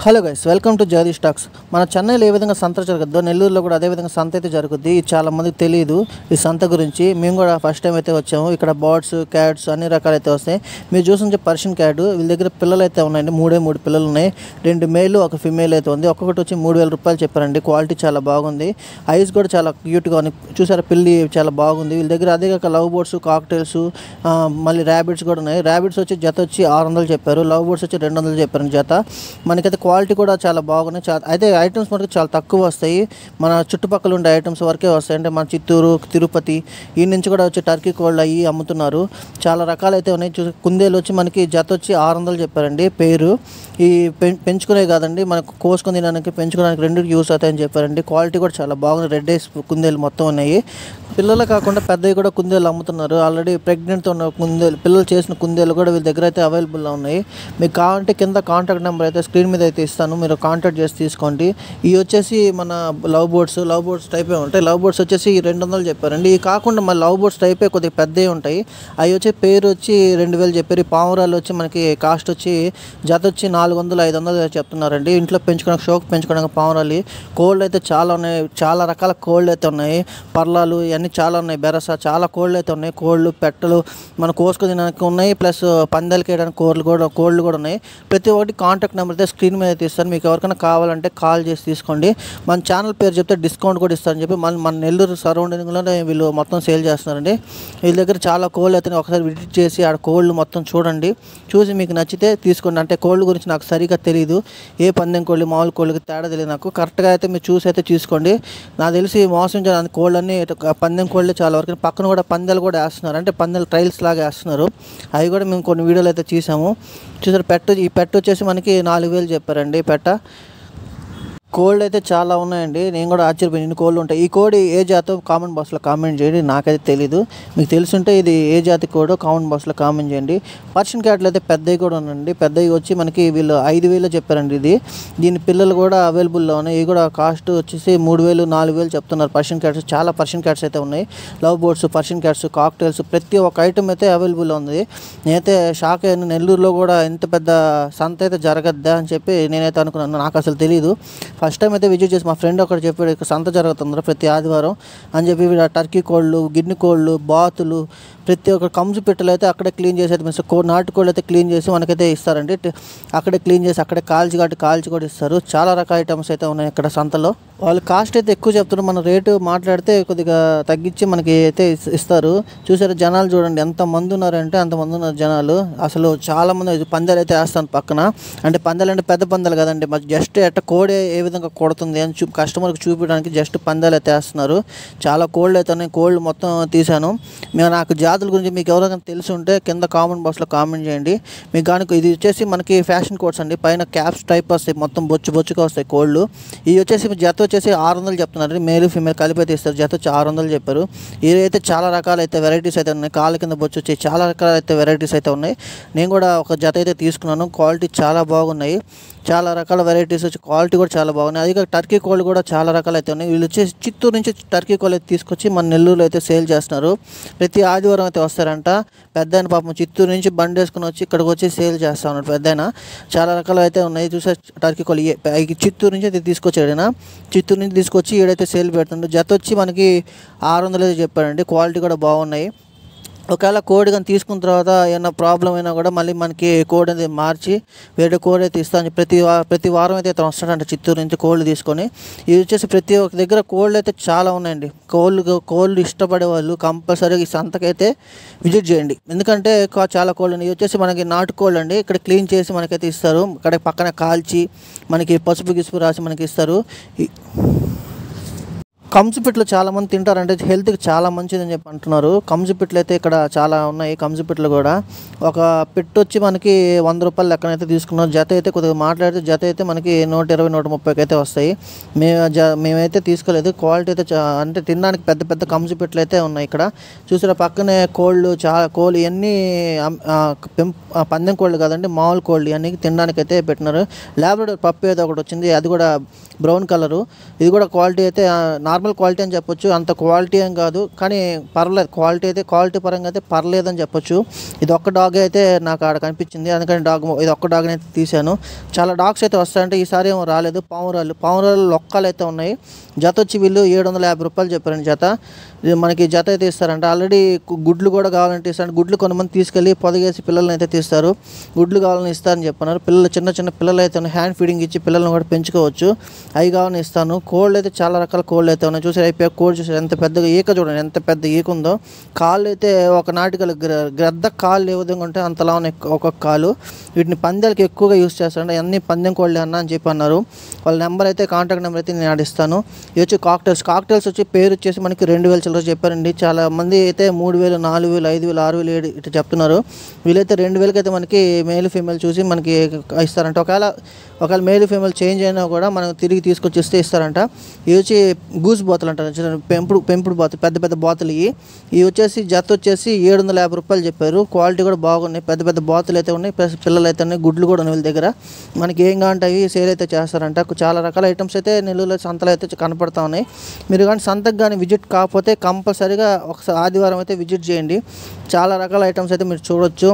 Hello guys welcome to Jagadish talks మన చెన్నైలో ఏ విధంగా సంత జరుగుద్దో నెల్లూరులో కూడా అదే విధంగా సంత అయితే జరుగుద్ది ఇది చాలా మందికి తెలియదు ఈ సంత గురించి మేము కూడా ఫస్ట్ టైం అయితే వచ్చాము ఇక్కడ బర్డ్స్ క్యాట్స్ అన్ని రకాలు అయితే వస్తాయి మీరు చూసిన పర్షియన్ క్యాట్ వీళ్ళ దగ్గర పిల్లలు అయితే ఉన్నాయండి మూడే మూడు పిల్లలు ఉన్నాయి రెండు మేలు ఒక ఫిమేల్ అయితే ఉంది ఒక్కొక్కటి వచ్చి మూడు వేల రూపాయలు చెప్పారండి క్వాలిటీ చాలా బాగుంది ఐస్ కూడా చాలా క్యూట్గా ఉంది చూసారా పిల్లి చాలా బాగుంది వీళ్ళ దగ్గర అదే కాక లవ్ బోర్డ్స్ కాక్టైల్స్ మళ్ళీ ర్యాబిట్స్ కూడా ఉన్నాయి ర్యాబిట్స్ వచ్చి జత వచ్చి ఆరు వందలు చెప్పారు లవ్ బోర్డ్స్ వచ్చి రెండు వందలు చెప్పారు జత మనకైతే క్వాలిటీ కూడా చాలా బాగున్నాయి చా అయితే ఐటమ్స్ మనకి చాలా తక్కువ వస్తాయి మన చుట్టుపక్కల ఉండే ఐటమ్స్ వరకే వస్తాయి అంటే మన చిత్తూరు తిరుపతి ఈ నుంచి కూడా వచ్చి టర్కీ కోళ్ళు అవి అమ్ముతున్నారు చాలా రకాలు అయితే ఉన్నాయి చూసి కుందేలు వచ్చి మనకి జత వచ్చి ఆరు వందలు చెప్పారండి పేరు ఈ పెం పెంచుకునే కాదండి మనకు కోసుకొని తినడానికి పెంచుకోవడానికి రెండు యూస్ అవుతాయని చెప్పారండి క్వాలిటీ కూడా చాలా బాగుంది రెడ్ ఐస్ కుందేలు మొత్తం ఉన్నాయి పిల్లలు కాకుండా పెద్దవి కూడా కుందేలు అమ్ముతున్నారు ఆల్రెడీ ప్రెగ్నెంట్తో ఉన్న కుందేలు పిల్లలు చేసిన కుందేలు కూడా వీళ్ళ దగ్గర అయితే అవైలబుల్లో ఉన్నాయి మీకు కావాలంటే కింద కాంటాక్ట్ నెంబర్ అయితే స్క్రీన్ మీద అయితే ఇస్తాను మీరు కాంటాక్ట్ చేసి తీసుకోండి ఇవి వచ్చేసి మన లవ్ బోర్డ్స్ లవ్ బోర్డ్స్ టైపే ఉంటాయి లవ్ బోర్డ్స్ వచ్చేసి రెండు వందలు చెప్పారండి ఇవి కాకుండా మన లవ్ బోర్డ్స్ టైపే కొద్దిగా పెద్దవి ఉంటాయి అవి వచ్చి పేరు వచ్చి రెండు వేలు చెప్పారు ఈ పావురాలు వచ్చి మనకి కాస్ట్ వచ్చి జత వచ్చి నాలుగు వందలు ఐదు వందలు చెప్తున్నారండి ఇంట్లో పెంచుకోవడానికి షోక్ పెంచుకోవడానికి పావురాలు కోళ్ళు అయితే చాలా ఉన్నాయి చాలా రకాల కోళ్ళు అయితే ఉన్నాయి పర్లాలు ఇవన్నీ చాలా ఉన్నాయి బెరస చాలా కోళ్ళు అయితే ఉన్నాయి కోళ్ళు పెట్టలు మన కోసుకొని తినడానికి ఉన్నాయి ప్లస్ పందాలకి వేయడానికి కోళ్ళు కూడా కోళ్ళు కూడా ఉన్నాయి ప్రతి ఒక్కటి కాంటాక్ట్ నెంబర్ అయితే స్క్రీన్ మీద అయితే ఇస్తాను మీకు ఎవరికైనా కావాలంటే కాల్ చేసి తీసుకోండి మన ఛానల్ పేరు చెప్తే డిస్కౌంట్ కూడా ఇస్తారని చెప్పి మన మన నెల్లూరు సరౌండింగ్లోనే వీళ్ళు మొత్తం సేల్ చేస్తున్నారండి వీళ్ళ దగ్గర చాలా కోళ్ళు అయితే ఒకసారి విజిట్ చేసి ఆడ కోళ్ళు మొత్తం చూడండి చూసి మీకు నచ్చితే తీసుకోండి అంటే కోళ్ళు గురించి నాకు సరిగా తెలియదు ఏ పందెం కోళ్ళు మామూలు కోళ్ళకి తేడా తెలియదు నాకు కరెక్ట్గా అయితే మీరు చూసి అయితే తీసుకోండి నాకు తెలిసి మోసం చేయడానికి కోళ్ళన్నీ ఇటు క- పందెం కోళ్ళే చాలా వరకు పక్కన కూడా పందాలు కూడా వేస్తున్నారు అంటే పందాలు ట్రయల్స్ లాగా వేస్తున్నారు అవి కూడా మేము కొన్ని వీడియోలు అయితే తీసాము చూసారు పెట్ట ఈ పెట్ట వచ్చేసి మనకి నాలుగు వేలు చెప్పారండి ఈ పెట్ట కోళ్ళు అయితే చాలా ఉన్నాయండి నేను కూడా ఆశ్చర్యపోయి ఇన్ని కోళ్ళు ఉంటాయి ఈ కోడి ఏ జాతో కామెంట్ బాక్స్లో కామెంట్ చేయండి నాకైతే తెలీదు మీకు తెలుసుంటే ఇది ఏ జాతి కోడో కామెంట్ బాక్స్లో కామెంట్ చేయండి పర్షియన్ క్యాట్లు అయితే పెద్దవి కూడా ఉన్నాయండి పెద్దవి వచ్చి మనకి వీళ్ళు ఐదు వేలు చెప్పారండి ఇది దీని పిల్లలు కూడా అవైలబుల్లో ఉన్నాయి ఇవి కూడా కాస్ట్ వచ్చేసి మూడు వేలు నాలుగు వేలు చెప్తున్నారు పర్షియన్ క్యాట్స్ చాలా పర్షియన్ క్యాట్స్ అయితే ఉన్నాయి love birds Persian cats cockatiels ప్రతి ఒక్క ఐటమ్ అయితే అవైలబుల్లో ఉంది నేనైతే షాక్ అయ్యాను నెల్లూరులో కూడా ఇంత పెద్ద సంత అయితే జరగద్దా అని చెప్పి నేనైతే అనుకున్నాను నాకు అసలు తెలియదు ఫస్ట్ టైం అయితే విజిట్ చేసి మా ఫ్రెండ్ ఒకటి చెప్పాడు ఇక్కడ సంత జరుగుతుంది ప్రతి ఆదివారం అని చెప్పి వీడు ఆ టర్కీ కోళ్ళు గిన్నె కోళ్ళు బాతులు ప్రతి ఒక్క కంజు పెట్టెలు అయితే అక్కడే క్లీన్ చేసి అయితే కో నాటుకోళ్ళు అయితే క్లీన్ చేసి మనకైతే ఇస్తారండి ట- అక్కడే క్లీన్ చేసి అక్కడే కాల్చి కాబట్టి కాల్చి కూడా ఇస్తారు చాలా రకాల ఐటమ్స్ అయితే ఉన్నాయి ఇక్కడ సంతలో వాళ్ళు కాస్ట్ అయితే ఎక్కువ చెప్తున్నారు మన రేటు మాట్లాడితే కొద్దిగా తగ్గించి మనకి అయితే ఇస్- ఇస్తారు చూసారు జనాలు చూడండి ఎంత మంది ఉన్నారంటే అంతమంది ఉన్నారు జనాలు అసలు చాలా మంది ఇది పందాలు అయితే వేస్తాను పక్కన అంటే పందాలు అంటే పెద్ద పందాలు కదండి మరి జస్ట్ ఎట్ట కోడే ఏ విధంగా కొడుతుంది అని చూ కస్టమర్కి చూపించడానికి జస్ట్ పందాలు అయితే వేస్తున్నారు చాలా కోళ్ళు అయితే ఉన్నాయి కోళ్ళు మొత్తం తీశాను మేము నాకు జాతుల గురించి మీకు ఎవరికైనా తెలిసి ఉంటే కింద కామెంట్ బాక్స్లో కామెంట్ చేయండి మీకు కానీ ఇది వచ్చేసి మనకి ఫ్యాషన్ కోట్స్ అండి పైన క్యాప్స్ టైప్ వస్తాయి మొత్తం బొచ్చు బొచ్చుగా వస్తాయి కోళ్ళు ఇవి వచ్చేసి జత వచ్చేసి ఆరు వందలు చెప్తున్నారు మేల్ ఫీమేల్ కలిపి అయితే ఇస్తారు జత వచ్చి ఆరు వందలు చెప్పారు ఇవి అయితే చాలా రకాలు అయితే వెరైటీస్ అయితే ఉన్నాయి కాళ్ళ కింద బొచ్చు వచ్చి చాలా రకాల అయితే వెరైటీస్ అయితే ఉన్నాయి నేను కూడా ఒక జత అయితే తీసుకున్నాను క్వాలిటీ చాలా బాగున్నాయి చాలా రకాల వెరైటీస్ వచ్చి క్వాలిటీ కూడా చాలా బాగున్నాయి అది కాక టర్కీ కోళ్ళు కూడా చాలా రకాలు అయితే ఉన్నాయి వీళ్ళు వచ్చేసి చిత్తూరు నుంచి టర్కీ కోళ్ళు అయితే తీసుకొచ్చి మన నెల్లూరులో అయితే సేల్ చేస్తున్నారు ప్రతి ఆదివారం అయితే వస్తారంట పెద్ద ఆయన పాపం చిత్తూరు నుంచి బండి వేసుకుని వచ్చి ఇక్కడికి వచ్చి సేల్ చేస్తా ఉన్నాడు పెద్ద ఆయన చాలా రకాలు అయితే ఉన్నాయి చూసే టర్కీ కోళ్ళు ఇయే. పైకి చిత్తూరు నుంచి అయితే తీసుకొచ్చాడు ఆయన చిత్తూరు నుంచి తీసుకొచ్చి ఈడైతే సేల్ పెడుతుండు జత వచ్చి మనకి ఆరు వందలు అయితే చెప్పాడండి క్వాలిటీ కూడా బాగున్నాయి ఒకవేళ కోడ్ కానీ తీసుకున్న తర్వాత ఏమైనా ప్రాబ్లం అయినా కూడా మళ్ళీ మనకి కోడ్ అనేది మార్చి వేరే కోడ్ అయితే ఇస్తాను ప్రతి వా- ప్రతి వారం అయితే ఇతను వస్తాడంట చిత్తూరు నుంచి కోళ్ళు తీసుకొని ఇది వచ్చేసి ప్రతి ఒక్క దగ్గర కోళ్ళు అయితే చాలా ఉన్నాయండి కోళ్ళు కోళ్ళు ఇష్టపడే వాళ్ళు కంపల్సరీగా ఈ సంతకైతే విజిట్ చేయండి ఎందుకంటే కా- చాలా కోళ్ళు ఉన్నాయి ఇవి వచ్చేసి మనకి నాటుకోళ్ళు అండి ఇక్కడ క్లీన్ చేసి మనకైతే ఇస్తారు ఇక్కడ పక్కన కాల్చి మనకి పసుపు గిసుపు రాసి మనకి ఇస్తారు ఈ- కంచుపిట్లు చాలా మంది తింటారంటే హెల్త్కి చాలా మంచిదని చెప్పి అంటున్నారు కంచుపిట్లు అయితే ఇక్కడ చాలా ఉన్నాయి కంచుపిట్లు కూడా ఒక పెట్టు వచ్చి మనకి వంద రూపాయల లెక్కనైతే తీసుకున్నాం జత అయితే కొద్దిగా మాట్లాడితే జత అయితే మనకి నూట ఇరవై నూట ముప్పైకి అయితే వస్తాయి మేము జ మేమైతే తీసుకోలేదు క్వాలిటీ అయితే చా అంటే తినడానికి పెద్ద పెద్ద కంచుపిట్లు అయితే ఉన్నాయి ఇక్కడ చూసారా పక్కనే కోళ్ళు చాలా కోళ్ళు ఇవన్నీ అమ్- ఆ, పెంప్ ఆ, పందెం కోళ్ళు కదండి మామూలు కోళ్ళు ఇవన్నీ తినడానికి అయితే పెట్టినారు ల్యాబ్రడోర్ పప్పు ఏదో ఒకటి వచ్చింది అది కూడా బ్రౌన్ కలరు ఇది కూడా క్వాలిటీ అయితే ఆ, నార్మల్ నార్మల్ క్వాలిటీ అని చెప్పొచ్చు అంత క్వాలిటీ ఏం కాదు కానీ పర్లేదు క్వాలిటీ అయితే క్వాలిటీ పరంగా అయితే పర్లేదని చెప్పొచ్చు ఇది ఒక్క డాగ్ అయితే నాకు ఆడ కనిపించింది అందుకని డాగ్ ఇది ఒక్క డాగ్ అయితే తీశాను చాలా డాగ్స్ అయితే వస్తాయంటే ఈసారి ఏమో రాలేదు పావురాలు పావురాలు లొక్కలు అయితే ఉన్నాయి జత వచ్చి వీళ్ళు ఏడు వందల యాభై రూపాయలు చెప్పారండి జత ఇది మనకి జత అయితే ఇస్తారంట ఆల్రెడీ గుడ్లు కూడా కావాలంటే ఇస్తారంటే గుడ్లు కొంతమంది తీసుకెళ్ళి పొదగేసి పిల్లల్ని అయితే తీస్తారు గుడ్లు కావాలని ఇస్తారని చెప్పన్నారు పిల్లలు చిన్న చిన్న పిల్లలు అయితే ఉన్నాయి హ్యాండ్ ఫీడింగ్ ఇచ్చి పిల్లల్ని కూడా పెంచుకోవచ్చు అవి కావాలని ఇస్తాను కోళ్ళు అయితే చాలా రకాల కోళ్ళు అయితే ఉన్నాయి చూసారు అయిపోయి కోడి చూసారు ఎంత పెద్దగా ఈక చూడండి ఎంత పెద్ద ఈక ఉందో కాళ్ళు అయితే ఒక నాటికలు గ్ర- గ్రద్ద కాళ్ళు ఏ విధంగా ఉంటే అంతలా ఉన్నాయి ఒక్కొక్క కాలు వీటిని పందాలకి ఎక్కువగా యూస్ చేస్తారంటే అన్ని పందెం కోళ్ళు అన్న అని చెప్పి అన్నారు వాళ్ళ నెంబర్ అయితే కాంటాక్ట్ నెంబర్ అయితే నేను ఆడిస్తాను ఇవి వచ్చి కాక్టైల్స్ కాక్టైల్స్ వచ్చి పేరు వచ్చేసి మనకి రెండు వేల చిల్లర చెప్పారండి చాలా మంది అయితే మూడు వేలు నాలుగు వేలు ఐదు వేలు ఆరు వేలు ఏడు ఇట్లా చెప్తున్నారు వీళ్ళైతే రెండు వేలకి అయితే మనకి మేల్ ఫీమేల్ చూసి మనకి ఇస్తారంట ఒకవేళ ఒకవేళ మేల్ ఫీమేల్ చేంజ్ అయినా కూడా మనం తిరిగి తీసుకొచ్చి ఇస్తే ఇస్తారంట ఇవి వచ్చి గూస్ బోతలు అంటారు చూడండి, పెంపుడు పెంపుడు బాతులు పెద్ద పెద్ద బాతులు ఇవి ఇవి వచ్చేసి జత వచ్చేసి ఏడు వందల యాభై రూపాయలు చెప్పారు క్వాలిటీ కూడా బాగున్నాయి పెద్ద పెద్ద బాతులు అయితే ఉన్నాయి ప్లస్ పిల్లలు అయితే ఉన్నాయి గుడ్లు కూడా ఉన్నాయి వీళ్ళ దగ్గర మనకి ఏం కావాలంటే అవి సేల్ అయితే చేస్తారంట చాలా రకాల ఐటమ్స్ అయితే నెల్లూరులో సంతలో అయితే కనపడతా ఉన్నాయి మీరు కానీ సంతకు కానీ విజిట్ కాకపోతే కంపల్సరీగా ఒకసారి ఆదివారం అయితే విజిట్ చేయండి చాలా రకాల ఐటమ్స్ అయితే మీరు చూడొచ్చు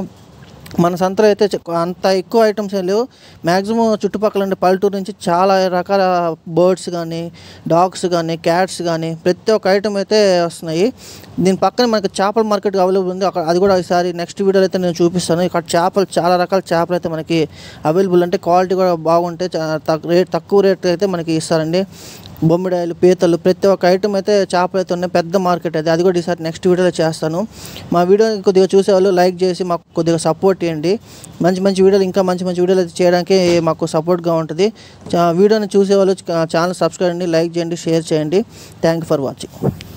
మన సంతలో అయితే చ- అంత ఎక్కువ ఐటమ్స్ ఏం లేవు మ్యాక్సిమం చుట్టుపక్కల ఉండే పల్లెటూరు నుంచి చాలా రకాల బర్డ్స్ కానీ డాగ్స్ కానీ క్యాట్స్ కానీ ప్రతి ఒక్క ఐటమ్ అయితే వస్తున్నాయి దీని పక్కన మనకి చేపల మార్కెట్ అవైలబుల్ ఉంది అక్కడ అది కూడా ఈసారి నెక్స్ట్ వీడియోలో అయితే నేను చూపిస్తాను ఇక్కడ చేపలు చాలా రకాల చేపలు అయితే మనకి అవైలబుల్ అంటే క్వాలిటీ కూడా బాగుంటాయి చా- తక్- రేట్ తక్కువ రేట్ అయితే మనకి ఇస్తారండి బొమ్మిడాయలు పీతలు ప్రతి ఒక్క ఐటమ్ అయితే చేపలు అయితే ఉన్నాయి పెద్ద మార్కెట్ అయితే అది కూడా ఈసారి నెక్స్ట్ వీడియోలో చేస్తాను మా వీడియో కొద్దిగా చూసేవాళ్ళు లైక్ చేసి మాకు కొద్దిగా సపోర్ట్ చేయండి మంచి మంచి వీడియోలు ఇంకా మంచి మంచి వీడియోలు అయితే చేయడానికి మాకు సపోర్ట్గా ఉంటుంది చా- వీడియోని చూసేవాళ్ళు ఛానల్ సబ్స్క్రైబ్ చేయండి లైక్ చేయండి షేర్ చేయండి థ్యాంక్ యూ ఫర్ వాచింగ్